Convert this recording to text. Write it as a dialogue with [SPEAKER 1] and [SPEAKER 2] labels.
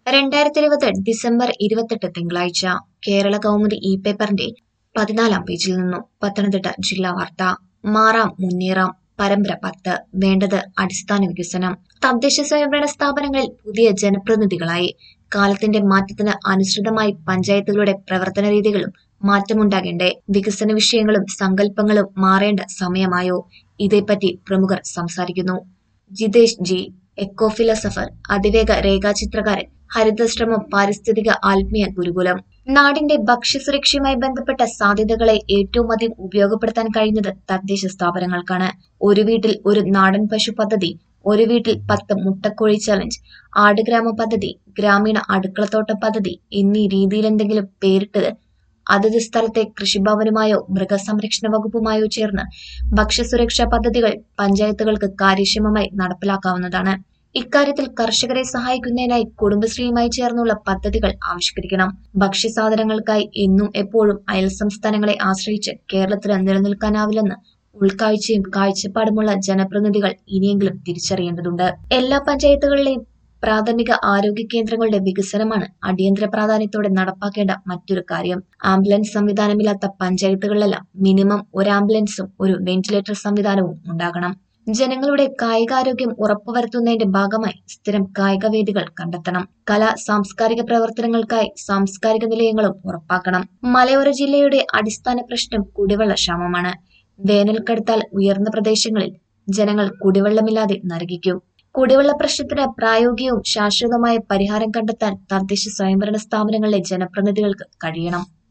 [SPEAKER 1] രണ്ടായിരത്തി ഇരുപത് ഡിസംബർ ഇരുപത്തെട്ട് തിങ്കളാഴ്ച കേരള കൗമുദി ഇ പേപ്പറിന്റെ പതിനാലാം പേജിൽ നിന്നു പത്തനംതിട്ട ജില്ലാ വാർത്ത മാറാം മുന്നേറാം പരമ്പര പത്ത് വേണ്ടത് അടിസ്ഥാന വികസനം തദ്ദേശ സ്വയംഭരണ സ്ഥാപനങ്ങളിൽ പുതിയ ജനപ്രതിനിധികളായി കാലത്തിന്റെ മാറ്റത്തിന് അനുസൃതമായി പഞ്ചായത്തുകളുടെ പ്രവർത്തന രീതികളും മാറ്റമുണ്ടാകേണ്ടേ വികസന വിഷയങ്ങളും സങ്കല്പങ്ങളും മാറേണ്ട സമയമായോ ഇതേപ്പറ്റി പ്രമുഖർ സംസാരിക്കുന്നു ജിതേഷ് ജി എക്കോ ഫിലോസഫർ അതിവേഗ രേഖാചിത്രകാരൻ ഹരിതശ്രമം പാരിസ്ഥിതിക ആത്മീയ ഗുരുകുലം നാടിന്റെ ഭക്ഷ്യസുരക്ഷയുമായി ബന്ധപ്പെട്ട സാധ്യതകളെ ഏറ്റവും അധികം ഉപയോഗപ്പെടുത്താൻ കഴിയുന്നത് തദ്ദേശ സ്ഥാപനങ്ങൾക്കാണ് ഒരു വീട്ടിൽ ഒരു നാടൻ പശു പദ്ധതി ഒരു വീട്ടിൽ പത്ത് മുട്ടക്കോഴി ചലഞ്ച് ആടുഗ്രാമ പദ്ധതി ഗ്രാമീണ അടുക്കളത്തോട്ടം പദ്ധതി എന്നീ രീതിയിലെന്തെങ്കിലും പേരിട്ടത് അതത് സ്ഥലത്തെ കൃഷിഭവനുമായോ മൃഗസംരക്ഷണ വകുപ്പുമായോ ചേർന്ന് ഭക്ഷ്യസുരക്ഷാ പദ്ധതികൾ പഞ്ചായത്തുകൾക്ക് കാര്യക്ഷമമായി നടപ്പിലാക്കാവുന്നതാണ് ഇക്കാര്യത്തിൽ കർഷകരെ സഹായിക്കുന്നതിനായി കുടുംബശ്രീയുമായി ചേർന്നുള്ള പദ്ധതികൾ ആവിഷ്കരിക്കണം ഭക്ഷ്യസാധനങ്ങൾക്കായി എന്നും എപ്പോഴും അയൽ സംസ്ഥാനങ്ങളെ ആശ്രയിച്ച് കേരളത്തിന് നിലനിൽക്കാനാവില്ലെന്ന് ഉൾക്കാഴ്ചയും കാഴ്ചപ്പാടുമുള്ള ജനപ്രതിനിധികൾ ഇനിയെങ്കിലും തിരിച്ചറിയേണ്ടതുണ്ട് എല്ലാ പഞ്ചായത്തുകളിലെയും പ്രാഥമിക ആരോഗ്യ കേന്ദ്രങ്ങളുടെ വികസനമാണ് അടിയന്തര പ്രാധാന്യത്തോടെ നടപ്പാക്കേണ്ട മറ്റൊരു കാര്യം ആംബുലൻസ് സംവിധാനമില്ലാത്ത പഞ്ചായത്തുകളിലെല്ലാം മിനിമം ഒരു ആംബുലൻസും ഒരു വെന്റിലേറ്റർ സംവിധാനവും ഉണ്ടാകണം ജനങ്ങളുടെ കായികാരോഗ്യം ഉറപ്പുവരുത്തുന്നതിന്റെ ഭാഗമായി സ്ഥിരം കായിക വേദികൾ കണ്ടെത്തണം കലാ സാംസ്കാരിക പ്രവർത്തനങ്ങൾക്കായി സാംസ്കാരിക നിലയങ്ങളും ഉറപ്പാക്കണം മലയോര ജില്ലയുടെ അടിസ്ഥാന പ്രശ്നം കുടിവെള്ള ക്ഷാമമാണ് വേനൽക്കടുത്താൽ ഉയർന്ന പ്രദേശങ്ങളിൽ ജനങ്ങൾ കുടിവെള്ളമില്ലാതെ നരകിക്കും കുടിവെള്ള പ്രശ്നത്തിന് പ്രായോഗികവും ശാശ്വതമായ പരിഹാരം കണ്ടെത്താൻ തദ്ദേശ സ്വയംഭരണ സ്ഥാപനങ്ങളിലെ ജനപ്രതിനിധികൾക്ക് കഴിയണം